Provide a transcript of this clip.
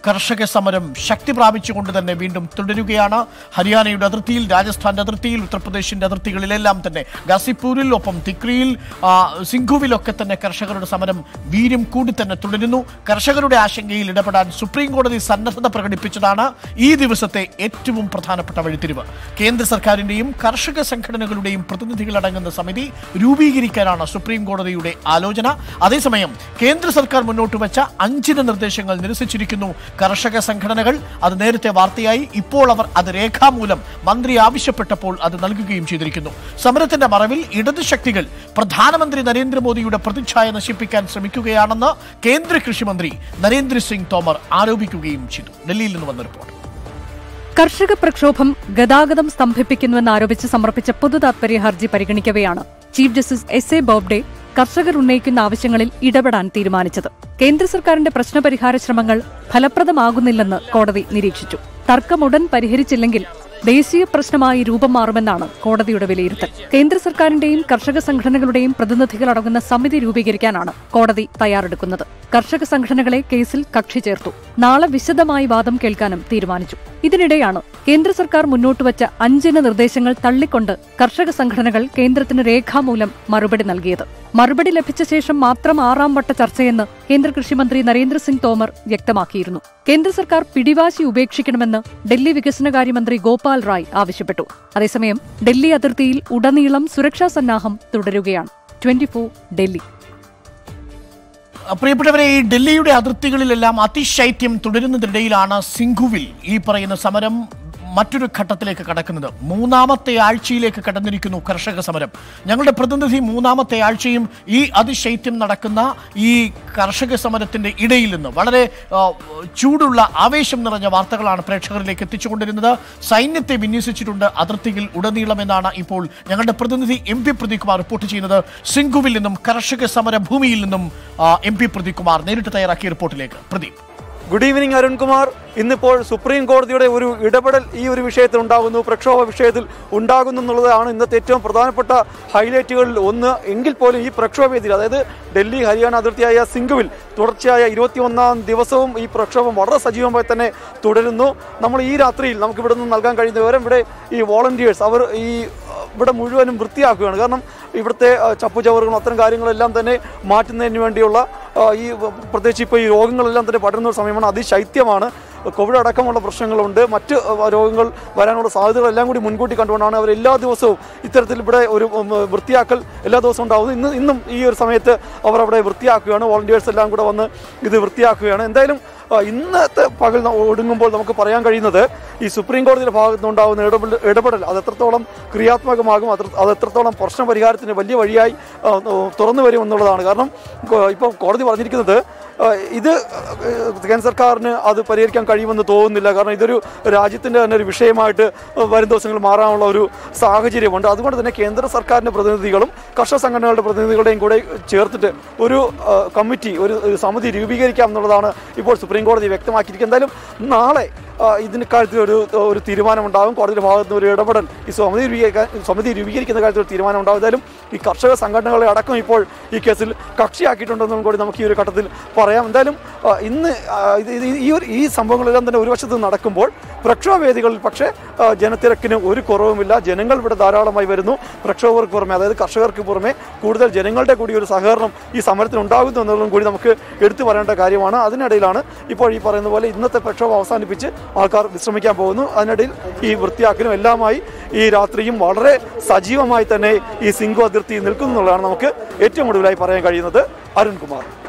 കർഷക സമരം ശക്തി പ്രാപിച്ചുകൊണ്ട് തന്നെ വീണ്ടും തുടരുകയാണ് ഹരിയാനയുടെ അതിർത്തിയിൽ രാജസ്ഥാന്റെ അതിർത്തിയിൽ ഉത്തർപ്രദേശിന്റെ അതിർത്തികളിലെല്ലാം തന്നെ ഗാസിപ്പൂരിൽ ഒപ്പം തിക്രിയിൽ ആ, സിംഘുവിലൊക്കെ തന്നെ കർഷകരുടെ സമരം വീര്യം കൂടി തന്നെ തുടരുന്നു കർഷകരുടെ ആശങ്കയിൽ ഇടപെടാൻ സുപ്രീം കോടതി സന്നദ്ധത പ്രകടിപ്പിച്ചതാണ് ഈ ദിവസത്തെ ഏറ്റവും പ്രധാനപ്പെട്ട വഴിത്തിരിവ് കേന്ദ്ര സർക്കാരിന്റെയും കർഷക സംഘടനകളുടെയും പ്രതിനിധികളടങ്ങുന്ന സമിതി രൂപീകരിക്കാനാണ് സുപ്രീം കോടതിയുടെ ആലോചന അതേസമയം കേന്ദ്ര സർക്കാർ മുന്നോട്ട് വെച്ച അഞ്ചിന നിർദ്ദേശങ്ങൾ നിരസിച്ചിരിക്കുന്നു കർഷക സംഘടനകൾ അത് നേരത്തെ വാർത്തയായി ഇപ്പോൾ അവർ അത് രേഖാമൂലം മന്ത്രി ആവശ്യപ്പെട്ടപ്പോൾ അത് നൽകുകയും ചെയ്തിരിക്കുന്നു സമരത്തിന്റെ മറവിൽ ഇടത് ശക്തികൾ പ്രധാനമന്ത്രി നരേന്ദ്രമോദിയുടെ പ്രതിച്ഛായ നശിപ്പിക്കാൻ ശ്രമിക്കുകയാണെന്ന് കേന്ദ്ര കൃഷിമന്ത്രി നരേന്ദ്രസിംഗ് തോമർ ആരോപിക്കുകയും ചെയ്തു ഡൽഹിയിൽ നിന്ന് വന്ന റിപ്പോർട്ട് കർഷക പ്രക്ഷോഭം ഗതാഗതം സ്തംഭിപ്പിക്കുന്നുവെന്നാരോപിച്ച് സമർപ്പിച്ച പൊതു താത്പര്യ ഹർജി പരിഗണിക്കവെയാണ് chief justice S A Bobde കർഷകർ ഉന്നയിക്കുന്ന ആവശ്യങ്ങളിൽ ഇടപെടാൻ തീരുമാനിച്ചത് കേന്ദ്ര സർക്കാരിന്റെ പ്രശ്നപരിഹാര ശ്രമങ്ങൾ ഫലപ്രദമാകുന്നില്ലെന്ന് കോടതി നിരീക്ഷിച്ചു തർക്കം ഉടൻ പരിഹരിച്ചില്ലെങ്കിൽ ദേശീയ പ്രശ്നമായി രൂപം മാറുമെന്നാണ് കോടതിയുടെ വിലയിരുത്തൽ കേന്ദ്ര സർക്കാരിന്റെയും കർഷക സംഘടനകളുടെയും പ്രതിനിധികളടങ്ങുന്ന സമിതി രൂപീകരിക്കാനാണ് കോടതി തയ്യാറെടുക്കുന്നത് കർഷക സംഘടനകളെ കേസിൽ കക്ഷി ചേർത്തു നാളെ വിശദമായി വാദം കേൾക്കാനും തീരുമാനിച്ചു ഇതിനിടെയാണ് കേന്ദ്ര സർക്കാർ മുന്നോട്ടുവച്ച അഞ്ചിന നിർദ്ദേശങ്ങൾ തള്ളിക്കൊണ്ട് കർഷക സംഘടനകൾ കേന്ദ്രത്തിന് രേഖാമൂലം മറുപടി നൽകിയത് മറുപടി ലഭിച്ച ശേഷം മാത്രം ആറാം വട്ട ചർച്ചയെന്ന് കേന്ദ്ര കൃഷിമന്ത്രി നരേന്ദ്രസിംഗ് തോമർ വ്യക്തമാക്കിയിരുന്നു കേന്ദ്ര സർക്കാർ പിടിവാശി ഉപേക്ഷിക്കണമെന്ന് ഡൽഹി വികസനകാര്യമന്ത്രി ഗോപാൽ റായ് ആവശ്യപ്പെട്ടു അതേസമയം ഡൽഹി അതിർത്തിയിൽ ഉടനീളം സുരക്ഷാ സന്നാഹം തുടരുകയാണ് ട്വന്റി ഡൽഹി പ്രിയപ്പെട്ടവരെ ഈ ഡൽഹിയുടെ അതിർത്തികളിലെല്ലാം അതിശൈത്യം തുടരുന്നതിനിടയിലാണ് സിംഘുവിൽ ഈ പറയുന്ന സമരം മറ്റൊരു ഘട്ടത്തിലേക്ക് കടക്കുന്നത് മൂന്നാമത്തെ ആഴ്ചയിലേക്ക് കടന്നിരിക്കുന്നു കർഷക സമരം ഞങ്ങളുടെ പ്രതിനിധി മൂന്നാമത്തെ ആഴ്ചയും ഈ അതിശൈത്യം നടക്കുന്ന ഈ കർഷക സമരത്തിന്റെ ഇടയിൽ നിന്ന് വളരെ ആ, ചൂടുള്ള ആവേശം നിറഞ്ഞ വാർത്തകളാണ് പ്രേക്ഷകരിലേക്ക് എത്തിച്ചുകൊണ്ടിരുന്നത് സൈന്യത്തെ വിന്യസിച്ചിട്ടുണ്ട് അതിർത്തിയിൽ ഉടനീളം എന്നാണ് ഇപ്പോൾ ഞങ്ങളുടെ പ്രതിനിധി M P Pradeep Kumar report ചെയ്യുന്നത് സിംഘുവിൽ നിന്നും കർഷക സമര ഭൂമിയിൽ നിന്നും ആ, എം പി പ്രദീപ് കുമാർ നേരിട്ട് തയ്യാറാക്കിയ റിപ്പോർട്ടിലേക്ക് പ്രദീപ് ഗുഡ് ഈവനിങ് അരുൺകുമാർ ഇന്നിപ്പോൾ സുപ്രീം കോടതിയുടെ ഒരു ഇടപെടൽ ഈ ഒരു വിഷയത്തിൽ ഉണ്ടാകുന്നു പ്രക്ഷോഭ വിഷയത്തിൽ ഉണ്ടാകുന്നു എന്നുള്ളതാണ് ഇന്നത്തെ ഏറ്റവും പ്രധാനപ്പെട്ട ഹൈലൈറ്റുകളിൽ ഒന്ന് എങ്കിൽ പോലും ഈ പ്രക്ഷോഭത്തിൽ അതായത് ഡൽഹി ഹരിയാന അതിർത്തിയായ സിംഗുവിൽ തുടർച്ചയായ ഇരുപത്തിയൊന്നാം ദിവസവും ഈ പ്രക്ഷോഭം വളരെ സജീവമായി തന്നെ തുടരുന്നു നമ്മൾ ഈ രാത്രിയിൽ നമുക്ക് ഇവിടെ നിന്ന് നൽകാൻ കഴിയുന്ന വിവരം ഇവിടെ ഈ വോളണ്ടിയേഴ്സ് അവർ ഈ ഇവിടെ മുഴുവനും വൃത്തിയാക്കുകയാണ് കാരണം ഇവിടുത്തെ ആ, ചപ്പുചവറുകളും അത്തരം കാര്യങ്ങളെല്ലാം തന്നെ മാറ്റുന്നതിന് വേണ്ടിയുള്ള ആ, ഈ പ്രത്യേകിച്ച് ഇപ്പോൾ ഈ രോഗങ്ങളെല്ലാം തന്നെ പടരുന്ന ഒരു സമയമാണ് അതിശൈത്യമാണ് കോവിഡ് അടക്കമുള്ള പ്രശ്നങ്ങളുണ്ട് മറ്റ് ആ, രോഗങ്ങൾ വരാനുള്ള സാധ്യതകളെല്ലാം കൂടി മുൻകൂട്ടി കണ്ടുകൊണ്ടാണ് അവർ എല്ലാ ദിവസവും ഇത്തരത്തിൽ ഇവിടെ ഒരു ഉം, വൃത്തിയാക്കൽ എല്ലാ ദിവസവും ഉണ്ടാകുന്നു ഇന്ന് ഇന്നും ഈ ഒരു സമയത്ത് അവർ അവിടെ വൃത്തിയാക്കുകയാണ് വോളണ്ടിയേഴ്സ് എല്ലാം കൂടെ വന്ന് ഇത് വൃത്തിയാക്കുകയാണ് എന്തായാലും ആ, ഇന്നത്തെ പകൽ ന- ഒടുങ്ങുമ്പോൾ നമുക്ക് പറയാൻ കഴിയുന്നത് ഈ സുപ്രീം കോടതിയുടെ ഭാഗത്തു നിന്നുണ്ടാകുന്ന ഇടപെടൽ ഇടപെടൽ അത് എത്രത്തോളം ക്രിയാത്മകമാകും അത് അത് എത്രത്തോളം പ്രശ്ന പരിഹാരത്തിന് വലിയ വഴിയായി ആ, തുറന്നു വരും എന്നുള്ളതാണ് കാരണം ഇപ്പോൾ കോടതി പറഞ്ഞിരിക്കുന്നത് ആ, ഇത് കേന്ദ്ര സർക്കാരിന് അത് പരിഹരിക്കാൻ കഴിയുമെന്ന് തോന്നുന്നില്ല കാരണം ഇതൊരു രാജ്യത്തിൻ്റെ തന്നെ ഒരു വിഷയമായിട്ട് വരും ദിവസങ്ങളിൽ മാറാനുള്ള ഒരു സാഹചര്യമുണ്ട് അതുകൊണ്ട് തന്നെ കേന്ദ്ര സർക്കാരിൻ്റെ പ്രതിനിധികളും കർഷക സംഘടനകളുടെ പ്രതിനിധികളുടെയും കൂടെ ചേർത്തിട്ട് ഒരു ആ, കമ്മിറ്റി ഒരു ഒരു സമിതി രൂപീകരിക്കാം എന്നുള്ളതാണ് ഇപ്പോൾ സുപ്രീം കോടതി വ്യക്തമാക്കിയിരിക്കുന്നത് എന്തായാലും നാളെ ആ, ഇതിന് കാര്യത്തിൽ ഒരു ഒരു തീരുമാനമുണ്ടാകും കോടതിയുടെ ഭാഗത്ത് നിന്ന് ഒരു ഇടപെടൽ ഈ സമിതി രൂപീകരിക്കാൻ സമിതി രൂപീകരിക്കുന്ന കാര്യത്തിൽ ഒരു തീരുമാനം ഉണ്ടാകും എന്തായാലും ഈ കർഷക സംഘടനകളെ അടക്കം ഇപ്പോൾ ഈ കേസിൽ കക്ഷിയാക്കിയിട്ടുണ്ടെന്നും കൂടി നമുക്ക് ഈ ഒരു ഘട്ടത്തിൽ പറയാം എന്തായാലും ആ, ഇന്ന് ആ, ഇത് ഇത് ഈ ഒരു ഈ സംഭവങ്ങളെല്ലാം തന്നെ ഒരു വശത്ത് നടക്കുമ്പോൾ പ്രക്ഷോഭവേദികളിൽ പക്ഷേ ആ, ജനത്തിരക്കിന് ഒരു കുറവുമില്ല ജനങ്ങൾ ഇവിടെ ധാരാളമായി വരുന്നു പ്രക്ഷോഭകർക്ക് പുറമെ അതായത് കർഷകർക്ക് പുറമെ കൂടുതൽ ജനങ്ങളുടെ കൂടി ഒരു സഹകരണം ഈ സമരത്തിന് ഉണ്ടാകുന്നു എന്നുള്ളതും കൂടി നമുക്ക് എടുത്തു പറയേണ്ട കാര്യമാണ് അതിനിടയിലാണ് ഇപ്പോൾ ഈ പറയുന്ന പോലെ ഇന്നത്തെ പ്രക്ഷോഭം അവസാനിപ്പിച്ച് ആൾക്കാർ വിശ്രമിക്കാൻ പോകുന്നു അതിനിടയിൽ ഈ വൃത്തിയാക്കലും എല്ലാമായി ഈ രാത്രിയും വളരെ സജീവമായി തന്നെ ഈ സിംഗു അതിർത്തി നിൽക്കുന്നു എന്നുള്ളതാണ് നമുക്ക് ഏറ്റവും ഒടുവിലായി പറയാൻ കഴിയുന്നത് അരുൺകുമാർ